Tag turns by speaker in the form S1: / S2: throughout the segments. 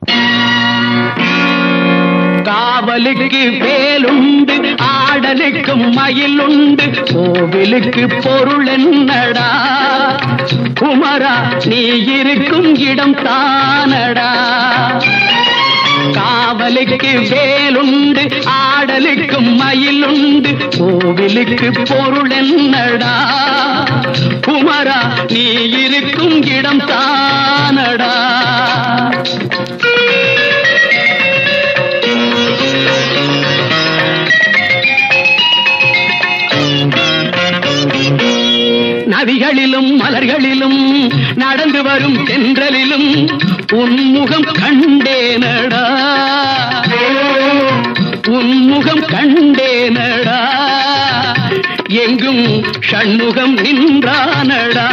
S1: காவலுக்கு வேலுண்டு ஆடலுக்கும் மயிலுண்டு கோவிலுக்கு பொருள் என்னடா குமரா நீ இருக்கும் இடம் தானடா காவலுக்கு வேலுண்டு ஆடலுக்கும் மயிலுண்டு கோவிலுக்கு பொருள் என்னடா குமரா நீ இருக்கும் இடம் தானடா நதிகளிலும் மலர்களிலும் நடந்து வரும் தென்றலிலும் உன்முகம் கண்டேனடா உன்முகம் கண்டேனடா எங்கும் ஷண்முகம் நின்றானடா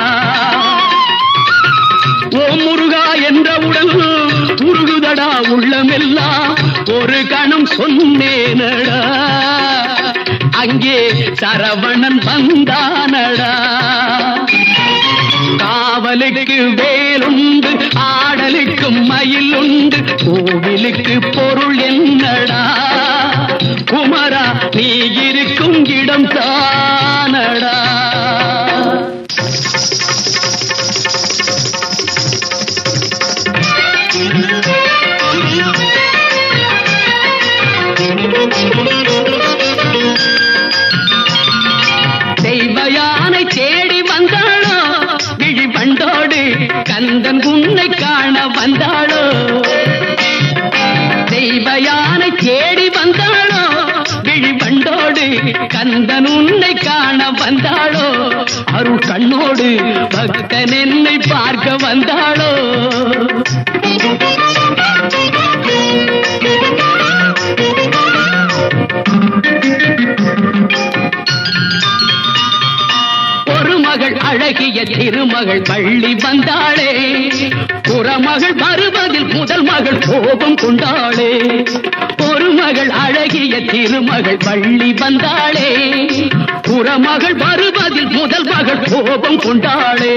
S1: ஓ முருகா என்றவுடன் உருகுதடா உள்ளமெல்லாம் ஒரு கணம் சொன்னேனடா அங்கே சரவணன் வந்தானடா காவலுக்கு வேலுண்டு ஆடலுக்கும் மயில் உண்டு கோவிலுக்கு பொருள் என்னடா குமரா நீ இருக்கும் இடம் தானடா தெய்வ யானை தேடி வந்தாளோ விழி பண்டோடு கந்தன் உன்னை காண வந்தாளோ தெய்வ யானை தேடி வந்தாளோ விழி பண்டோடு கந்தன் உன்னை காண வந்தாளோ அருள் கண்ணோடு பக்தன் என்னை பார்க்க வந்தாளோ ஒரு மகள் அழகிய திருமகள் பள்ளி வந்தாளே புறமகள் வருவதில் முதல் மகள் கோபம் கொண்டாளே ஒரு மகள் அழகிய திருமகள் பள்ளி வந்தாளே புறமகள் வருவதில் முதல் மகள் கோபம் கொண்டாளே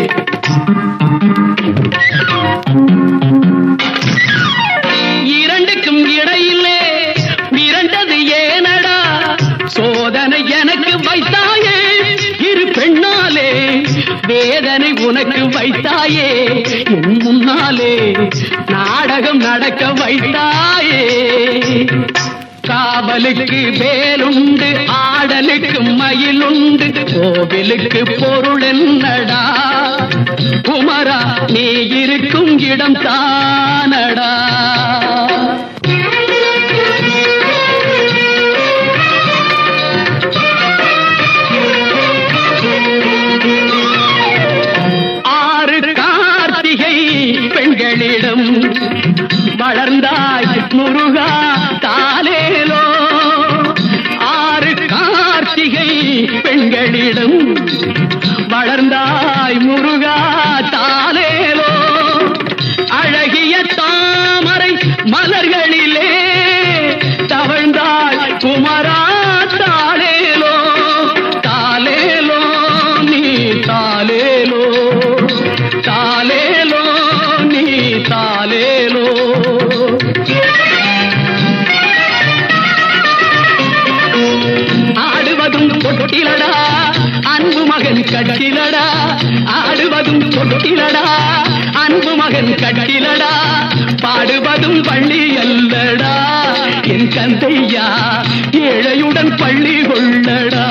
S1: இரண்டுக்கும் இடையிலே மிரண்டது ஏனடா சோதனை எனக்கு வைத்தாயே இரு பெண்ணாலே வேதனை உனக்கு வைத்தாயே என் முன்னாலே நாடகம் நடக்க வைத்தாயே காவலுக்கு வேலுண்டு ஆடலுக்கு மயிலுண்டு கோவிலுக்கு பொருள் என்னடா குமரா நீ இருக்கும் இடம் தானடா ஆறு கார்த்திகை பெண்களிடம் வளர்ந்தாய் முருகா தாலேலோ ஆறு கார்த்திகை பெண்களிடம் வளர்ந்தாய் முருகா தாலேலோ அழகிய தாமரை மலர்களிலே தவழ்ந்தாய் குமரா தாலேலோ தாலேலோ நீ தாலேலோ தாலேலோ நீ தாலேலோ ஆடுவதும் தொட்டிலடா அன்பு மகன் கட்டிலடா ஆடுவதும் தொட்டிலடா அன்பு மகன் கட்டிலடா பாடுவதும் பள்ளி அல்லடா என் கந்தையா ஏழையுடன் பள்ளி கொள்ளடா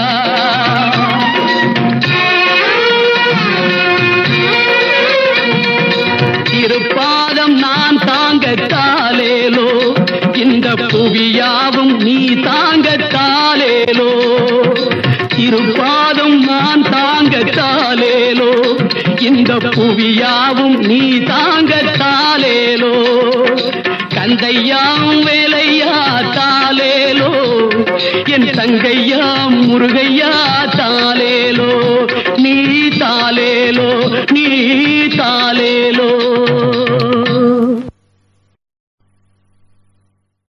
S1: இருப்பாதம் நான் தாங்கத்தாலேலோ இந்த புவியாவும் நீ தாங்கத்தாலேலோ இருப்பாதம் நான் தாங்கத்தாலேலோ இந்த புவியாவும் நீ தாங்கத்தாலேலோ கந்தையாம் வேலையா தாலேலோ என் தங்கையாம் முருகையா தாலேலோ நீ தாலேலோ நீ தாலேலோ